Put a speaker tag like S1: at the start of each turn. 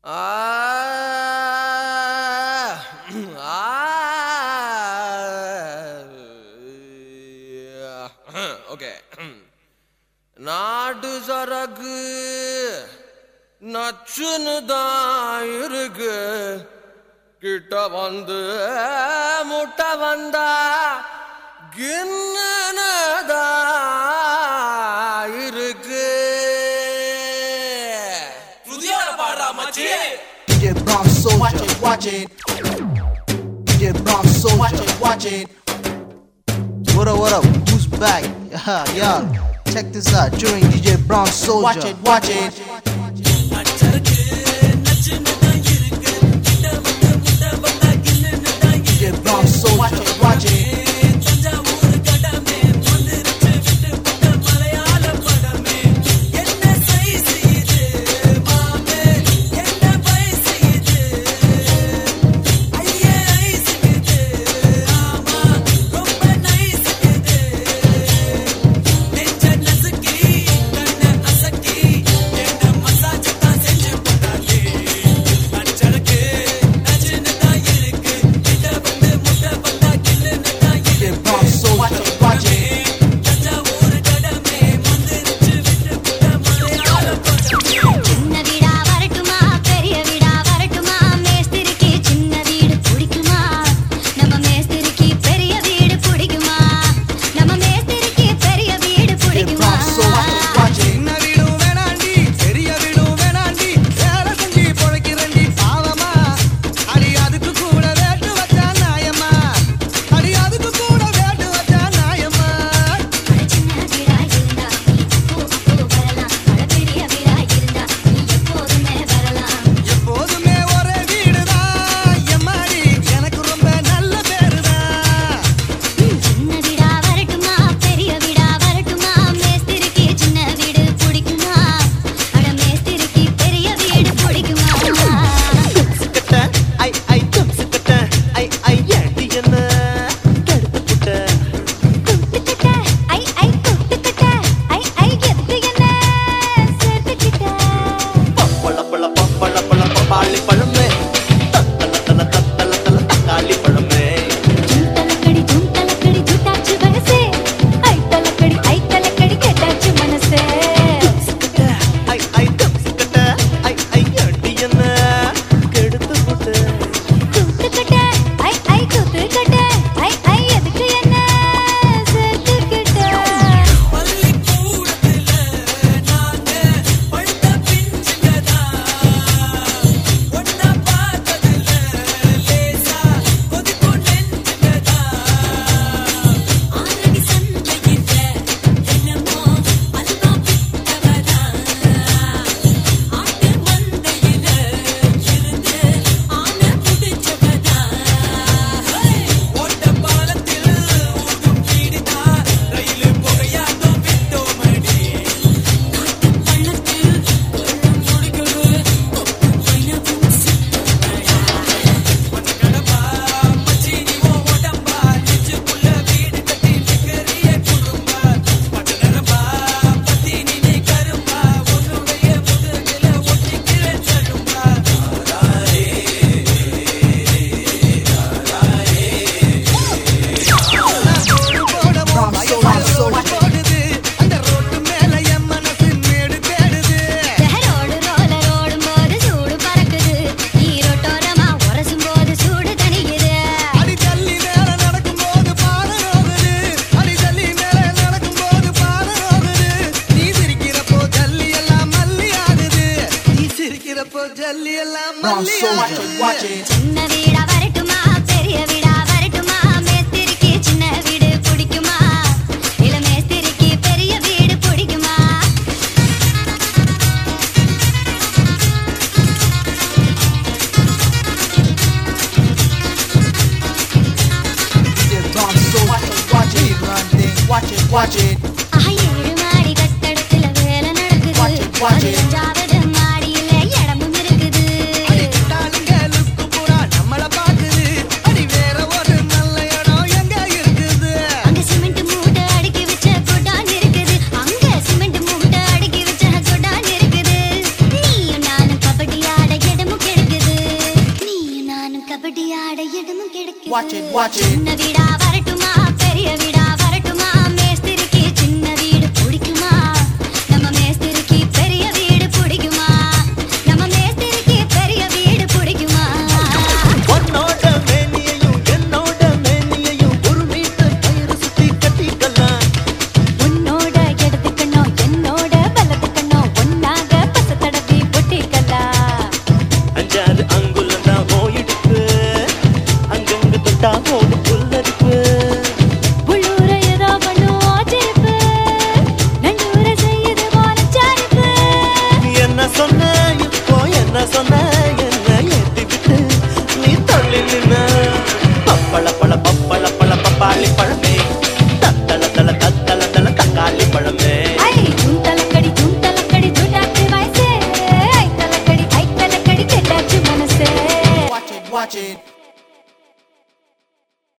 S1: Okay நாடு சரகு நச்சுன்னு தான் இருக்கு கிட்ட வந்து முட்டை வந்தா கிண்ணனதா இருக்கு
S2: புதிய பாடுறா மச்சி
S3: DJ Bronx Soldier, watch it, watch it. DJ Bronx Soldier, watch it, watch it. What up, what up? Who's back? Yeah, yeah. Check this out. During DJ Bronx Soldier, watch it, watch it. DJ Bronx Soldier, watch it, watch it. DJ Bronx Soldier, watch it, watch it.
S4: சின்ன வீடா வரட்டுமா பெரிய வீடா வரட்டுமா மேஸ்திரிக்கு சின்ன வீடு பிடிக்குமா நம்ம மேஸ்திரிக்கு பெரிய வீடு பிடிக்குமா நம்ம மேஸ்திரிக்கு பெரிய வீடு
S3: DJ
S4: பிடிக்குமா
S3: Bronx Soldier, watch it.
S5: சின்ன வீடும் வேணாண்டி பெரிய வீடும் வேணாண்டி வேலை செஞ்சு பொழைக்கிறண்டி பாவமா அடி அதுக்கு கூட வேட்டு வச்சா நாயம்மா அடி அதுக்கு கூட வேட்டு வச்சா நாயம்மா
S4: அட சின்ன வீடா இருந்தா நீ அப்போ அப்போ வரலாம் அட பெரிய வீடா இருந்தா நீ எப்போதுமே வரலாம்
S5: எப்போதுமே ஒரே வீடுதான் எம்மாடி எனக்கு ரொம்ப நல்ல பேருதான்
S4: சின்ன வீடா வரட்டுமா பெரிய வீடா வரட்டுமா மேஸ்திரிக்கு சின்ன வீடு பிடிக்குமா அட மேஸ்திரிக்கு பெரிய வீடு பிடிக்குமா
S5: சுக்கட்ட ஐ ஐ டும் சுக்கட்ட ஐ ஐ ஏண்டி என்ன தடுத்து புட்ட
S4: குத்துக்கிட்ட ஐ ஐ குத்துக்கிட்ட ஐ ஐ எதுக்கு என்ன சேர்த்துக்கிட்ட
S5: பப்பள பழ பப்பள பழ பப்பாளி பழமே தத்தல தல தத்தல தல தக்காளி பழமே
S4: தலக்கடி தும் தலக்கடி துட்டாச்சு வயசே ஐ தலக்கடி ஐ தலக்கடி கேட்டாச்சு மனசே
S5: சுக்கட்ட ஐ ஐ டும் சுக்கட்ட ஐ ஐ ஏண்டி என்ன கெடுத்து புட்ட
S4: குத்துக்கிட்ட ஐ ஐ குத்துக்கிட்ட ஐ ஐ எதுக்கு என்ன சேர்த்துக்கிட்ட ஆரடி சந்தையில என்னமோ அல்வா வித்தவதா ஆட்டு மந்தையில இருந்து ஆன புடிச்சவதா
S2: ஓட்ட பாலத்தில் ஊடும் வீடுதா ரயிலு புகையாட்டம் விட்டோமடி
S4: காட்டு பள்ளத்தில் கொள்ளும் முடிக்கிறது தொப்பு பயணமும் சித்தமையா
S2: கடப்பா மச்சி நீ ஓ உடம்பா நெஞ்சுக்குள்ள வீடு கட்டி நிக்கிறிய குடும்பா பட்டு நிறம்பா பத்தி நீ நீ கரும்பா உன்னுடைய முதுகில ஒட்டிக்கிற தழும்பா
S3: Bronx Soldier, Soldier.
S5: போடுது அந்த ரோட்டு மேல என் மனசு மேடு தேடுது
S4: ரோடு ரோலர் ஓடும்போது சூடு பறக்குது ஈரோட்டோரமா உரசும் போது சூடு தணிக்குது
S5: அடி தள்ளி மேல நடக்கும்போது பாறை ரோகுது அடி தள்ளி மேல நடக்கும்போது பாறை ரோகுது நீ சிரிக்கிறப்போ ஜல்லி எல்லாம் மல்லி ஆகுது நீ சிரிக்கிறப்போ ஜல்லி எல்லாம்
S3: Bronx
S5: மல்லி
S3: Soldier, watch
S5: ஆகுது
S3: it.
S4: சின்ன வீடா வரட்டுமா பெரிய வீடா வரட்டுமா மேஸ்திரிக்கு சின்ன வீடு பிடிக்குமா இல்ல மேஸ்திரிக்கு பெரிய வீடு பிடிக்குமா
S3: DJ Bronx Soldier, watch it. Run thing, watch it, watch it.
S4: ஆஹா, ஏழு மாடி கட்டடத்துல வேலை நடக்குது
S3: Watch it, watch it.
S4: பதினஞ்சாவது மாடியில இடமும் இருக்குது
S5: அடி கிட்டாளுங்க லுக்கு பூரா நம்மள பாக்குது அடி வேற ஒரு நல்ல இடம் எங்க இருக்குது
S4: அங்க சிமெண்ட் மூட்டை அடுக்கி வச்ச குடான் இருக்குது அங்க சிமெண்ட் மூட்டை அடுக்கி வச்ச குடான் இருக்குது நீயும் நானும் கபடி ஆட இடமும்
S3: watch it, watch it.
S4: சின்ன வீடா வரட்டுமா பெரிய வீடா வரட்டுமா மேஸ்திரிக்கு சின்ன வீடு பிடிக்குமா நம்ம மேஸ்திரிக்கு பெரிய வீடு பிடிக்குமா நம்ம மேஸ்திரிக்கு பெரிய வீடு பிடிக்குமா
S5: உன்னோட மேனியையும் என்னோட மேனியையும் ஒரு மீட்டர் கயிறு சுத்தி கட்டிக்கலாம்
S4: உன்னோட இடது கண்ணோ என்னோட வலது கண்ணோ ஒன்னாக பச தடவி பொட்டிக்கலாம்
S5: அஞ்சாறு அங்குலம் தான் ஓயிடுப்பு அங்கங்க தொட்டா ஓடு புல்லரிப்பு
S4: உள்ளூர ஏதோ பண்ணும் ஆச்சரிப்பு நண்டூர செய்யுது வானச்சாரிப்பு
S5: என்ன சொன்ன இப்போ என்ன சொன்ன என்ன ஏத்தி விட்டு நீ தள்ளி நின்ன பப்பள பழ பப்பள பழ பப்பாளி பழமே தத்தள தள தத்தள தள தக்காளி பழமே
S4: ஐ தும் தலக்கடி தும் தலக்கடி துடாக்கு வயசே ஐ தலக்கடி ஐ தலக்கடி கெட்டாச்சு மனசே
S3: Watch it, watch it.